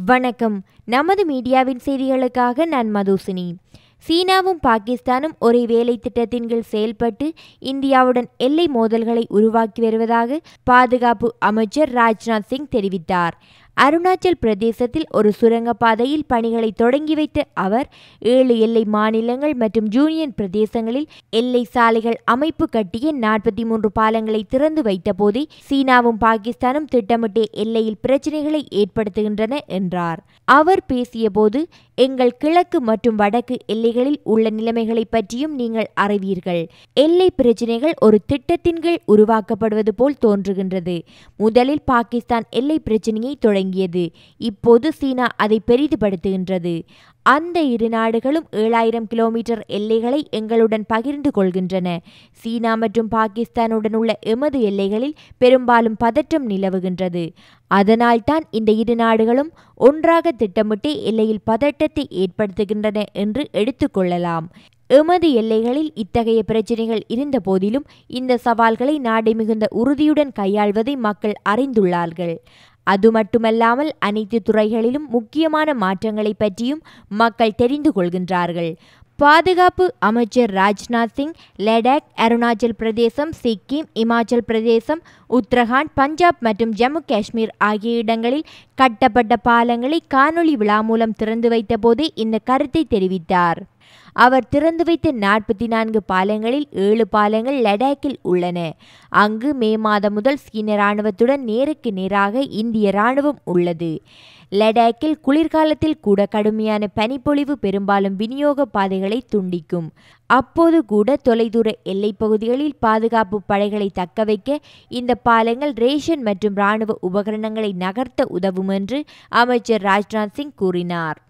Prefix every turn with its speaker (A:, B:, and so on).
A: வணக்கம் நமது மீடியாவின் செய்திகளுக்காக நான் மதுசினி சீனாவும் பாகிஸ்தானும் ஒரே வேலை திட்டத்தின் கீழ் செயல்பட்டு இந்தியாவுடன் எல்லை மோதல்களை உருவாக்கி வருவதாக பாதுகாப்பு அமைச்சர் ராஜ்நாத் சிங் தெரிவித்தார் அருணாச்சல் பிரதேசத்தில் ஒரு சுரங்கப்பாதையில் பணிகளை தொடங்கி வைத்த அவர் ஏழு எல்லை மாநிலங்கள் மற்றும் யூனியன் பிரதேசங்களில் எல்லை சாலைகள் அமைப்பு கட்டிய நாற்பத்தி மூன்று பாலங்களை திறந்து வைத்த போதே சீனாவும் பாகிஸ்தானும் திட்டமிட்டே எல்லையில் பிரச்சினைகளை ஏற்படுத்துகின்றன என்றார் அவர் பேசியபோது எங்கள் கிழக்கு மற்றும் வடக்கு எல்லைகளில் உள்ள நிலைமைகளை பற்றியும் நீங்கள் அறிவீர்கள் எல்லை பிரச்சினைகள் ஒரு திட்டத்தின் கீழ் உருவாக்கப்படுவது போல் தோன்றுகின்றது முதலில் பாகிஸ்தான் எல்லை பிரச்சினையை தொடங்கியது இப்போது சீனா அதை பெரிதுபடுத்துகின்றது அந்த இரு நாடுகளும் ஏழாயிரம் கிலோமீட்டர் எல்லைகளை எங்களுடன் பகிர்ந்து கொள்கின்றன சீனா மற்றும் பாகிஸ்தானுடன் உள்ள எமது எல்லைகளில் பெரும்பாலும் பதற்றம் நிலவுகின்றது அதனால்தான் இந்த இரு நாடுகளும் ஒன்றாக திட்டமிட்டு எல்லையில் பதட்டத்தை ஏற்படுத்துகின்றன என்று எடுத்துக்கொள்ளலாம் எமது எல்லைகளில் இத்தகைய பிரச்சினைகள் இருந்த போதிலும் இந்த சவால்களை நாடு மிகுந்த உறுதியுடன் கையாள்வதை மக்கள் அறிந்துள்ளார்கள் அது மட்டுமல்லாமல் அனைத்து துறைகளிலும் முக்கியமான மாற்றங்களை பற்றியும் மக்கள் தெரிந்து கொள்கின்றார்கள் பாதுகாப்பு அமைச்சர் ராஜ்நாத் சிங் லடாக் அருணாச்சல் பிரதேசம் சிக்கிம் இமாச்சல் பிரதேசம் உத்தரகாண்ட் பஞ்சாப் மற்றும் ஜம்மு காஷ்மீர் ஆகிய இடங்களில் கட்டப்பட்ட பாலங்களை காணொளி விழா மூலம் திறந்து வைத்த போதே இந்த கருத்தை தெரிவித்தார் அவர் திறந்து வைத்த நாற்பத்தி நான்கு பாலங்களில் ஏழு பாலங்கள் லடாக்கில் உள்ளன அங்கு மே மாதம் முதல் சீன இராணுவத்துடன் நேருக்கு நேராக இந்திய இராணுவம் உள்ளது லடாக்கில் குளிர்காலத்தில் கூட கடுமையான பனிப்பொழிவு பெரும்பாலும் விநியோக பாதைகளை துண்டிக்கும் அப்போது கூட தொலைதூர எல்லைப் பகுதிகளில் பாதுகாப்பு படைகளை தக்கவைக்க இந்த பாலங்கள் ரேஷன் மற்றும் இராணுவ உபகரணங்களை நகர்த்த உதவும் என்று அமைச்சர் ராஜ்நாத் சிங் கூறினார்